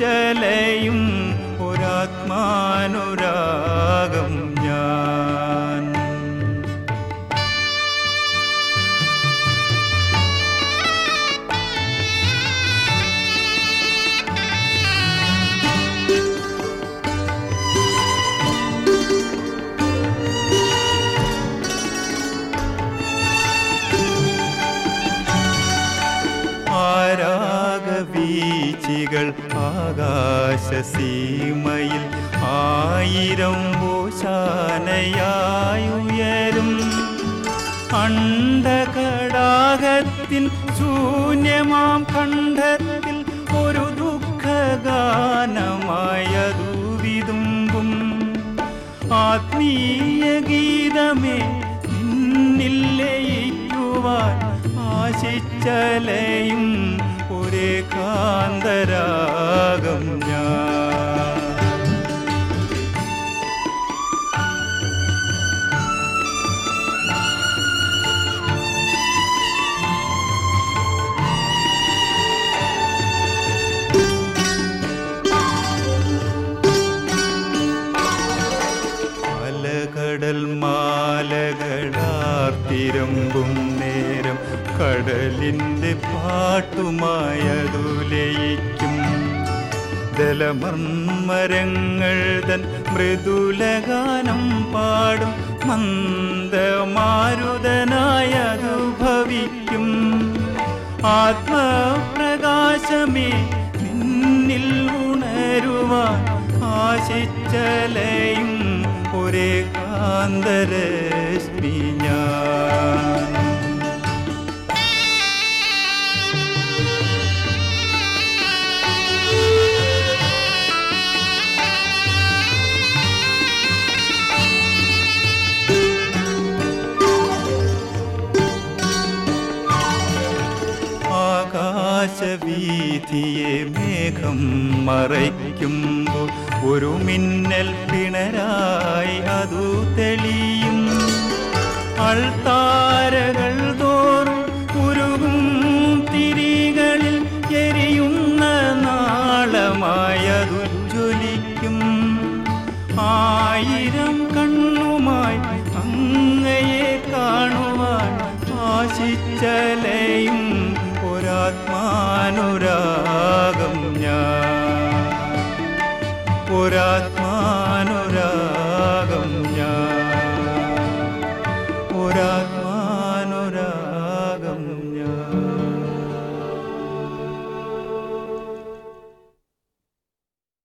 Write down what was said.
ആശിച്ചലയും ഒരാത്മാനുരാഗം ഞാൻ ആരാഗവീച്ചികൾ ആകാശസീമയിൽ ആയിരം ഓശാനയായുയരും അണ്ടകടാകത്തിൻ ശൂന്യമാം കണ്ഠത്തിൽ ഒരു ദുഃഖഗാനമായതു വിതുമ്പും ആത്മീയ ഗീതമേ നിന്നിൽ ലയിക്കുവാൻ ആശിച്ചലയും ഒരേ കാന്തരാഗം ഞാൻ അലകടൽ മാലകളാർത്തിരമ്പും നേരം കടലിൻ്റെ പാട്ടുമായതു ലയിക്കും ദലമർമരങ്ങൾ തൻ മൃദുലഗാനം പാടും മന്ദമാരുതനായതു ഭവിക്കും ആത്മപ്രകാശമേ നിന്നിൽ ഉണരുവാൻ ആശിച്ചലയും ഒരേ കാന്തരശ്മി ഞാൻ ആകാശവീഥിയെ മേഘം മറയ്ക്കുമ്പോൾ ഒരു മിന്നൽ പിണരായി അതു തെളിയും അൾത്താരകൾ തോറും ഉരുകും തിരികളിൽ എരിയുന്ന നാളമായതു ജ്വലിക്കും ആയിരം കണ്ണുമായി അങ്ങയെ കാണുവാൻ ആശിച്ചലയും ഒരാത്മാനുരാഗം ഞാൻ ഒരാത്മാനുരാഗം